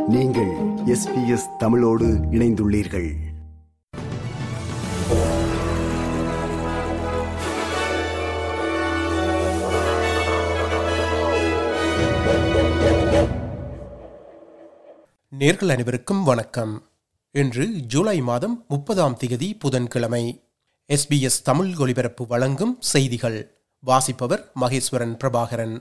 நீங்கள் எஸ்பிஎஸ் தமிழோடு இணைந்துள்ளீர்கள் நேர்கள் அனைவருக்கும் வணக்கம் இன்று ஜூலை மாதம் முப்பதாம் திகதி புதன்கிழமை எஸ்பிஎஸ் தமிழ் ஒலிபரப்பு வழங்கும் செய்திகள் வாசிப்பவர் மகேஸ்வரன் பிரபாகரன்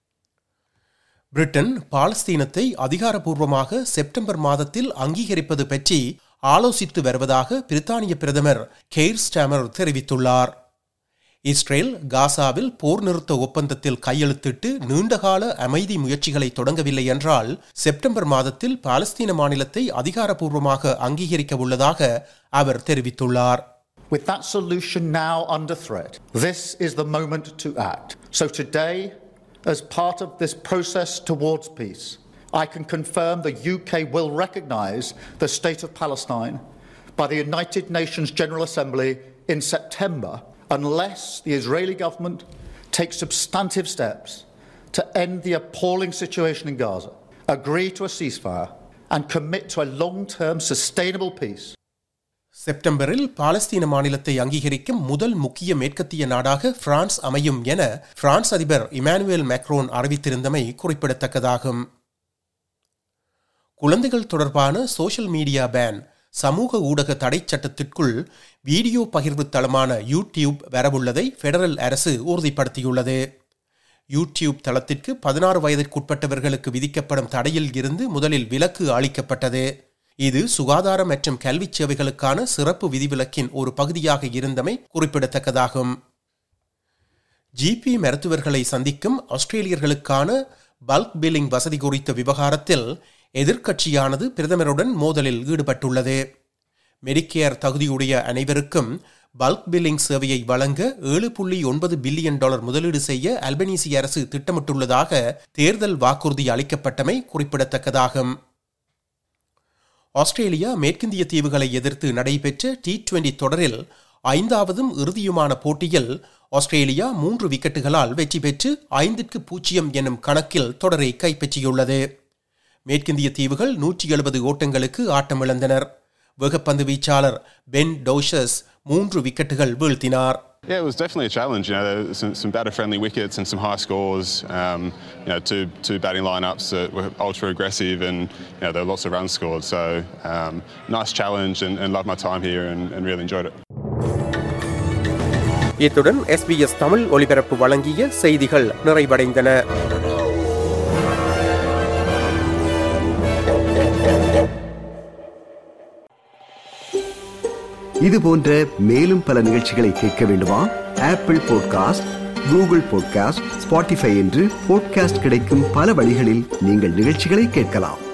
பிரிட்டன் பாலஸ்தீனத்தை அதிகாரப்பூர்வமாக செப்டம்பர் மாதத்தில் அங்கீகரிப்பது பற்றி ஆலோசித்து வருவதாக பிரித்தானிய பிரதமர் கெய்ர் ஸ்டாமர் தெரிவித்துள்ளார் இஸ்ரேல் காசாவில் போர் நிறுத்த ஒப்பந்தத்தில் கையெழுத்திட்டு நீண்டகால அமைதி முயற்சிகளை தொடங்கவில்லை என்றால் செப்டம்பர் மாதத்தில் பாலஸ்தீன மாநிலத்தை அதிகாரப்பூர்வமாக அங்கீகரிக்க உள்ளதாக அவர் தெரிவித்துள்ளார் With that solution now under threat, this is the moment to act. So today, as part of this process towards peace, I can confirm the UK will recognise the State of Palestine by the United Nations General Assembly in September unless the Israeli government takes substantive steps to end the appalling situation in Gaza, agree to a ceasefire, and commit to a long term sustainable peace. செப்டம்பரில் பாலஸ்தீன மாநிலத்தை அங்கீகரிக்கும் முதல் முக்கிய மேற்கத்திய நாடாக France அமையும் என France அதிபர் இமானுவேல் மேக்ரோன் அறிவித்திருந்தமை குறிப்பிடத்தக்கதாகும் குழந்தைகள் தொடர்பான சோஷியல் மீடியா பேன் சமூக ஊடக தடை சட்டத்திற்குள் வீடியோ பகிர்வு தளமான யூடியூப் வரவுள்ளதை பெடரல் அரசு உறுதிப்படுத்தியுள்ளது யூடியூப் தளத்திற்கு பதினாறு வயதிற்குட்பட்டவர்களுக்கு விதிக்கப்படும் தடையில் இருந்து முதலில் விலக்கு அளிக்கப்பட்டது இது சுகாதார மற்றும் கல்வி சேவைகளுக்கான சிறப்பு விதிவிலக்கின் ஒரு பகுதியாக இருந்தமை குறிப்பிடத்தக்கதாகும் ஜிபி மருத்துவர்களை சந்திக்கும் ஆஸ்திரேலியர்களுக்கான பல்க் பில்லிங் வசதி குறித்த விவகாரத்தில் எதிர்க்கட்சியானது பிரதமருடன் மோதலில் ஈடுபட்டுள்ளது மெடிக்கேர் தகுதியுடைய அனைவருக்கும் பல்க் பில்லிங் சேவையை வழங்க ஏழு புள்ளி ஒன்பது பில்லியன் டாலர் முதலீடு செய்ய அல்பனீசி அரசு திட்டமிட்டுள்ளதாக தேர்தல் வாக்குறுதி அளிக்கப்பட்டமை குறிப்பிடத்தக்கதாகும் ஆஸ்திரேலியா மேற்கிந்திய தீவுகளை எதிர்த்து நடைபெற்ற டி டுவெண்டி தொடரில் ஐந்தாவதும் இறுதியுமான போட்டியில் ஆஸ்திரேலியா மூன்று விக்கெட்டுகளால் வெற்றி பெற்று ஐந்திற்கு பூஜ்ஜியம் எனும் கணக்கில் தொடரை கைப்பற்றியுள்ளது மேற்கிந்திய தீவுகள் நூற்றி எழுபது ஓட்டங்களுக்கு ஆட்டமிழந்தனர் வேகப்பந்து வீச்சாளர் பென் டோஷஸ் மூன்று விக்கெட்டுகள் வீழ்த்தினார் Yeah, it was definitely a challenge. You know, there was some, some batter-friendly wickets and some high scores. Um, you know, two two batting lineups that were ultra aggressive, and you know, there were lots of runs scored. So, um, nice challenge, and, and loved my time here, and, and really enjoyed it. இத்துடன் SBS Tamil ஒலிபரப்பு வழங்கிய செய்திகள் நிறைவடைந்தன இது போன்ற மேலும் பல நிகழ்ச்சிகளை கேட்க வேண்டுமா Apple podcast Google podcast Spotify என்று பாட்காஸ்ட் கிடைக்கும் பல வழிகளில் நீங்கள் நிகழ்ச்சிகளை கேட்கலாம்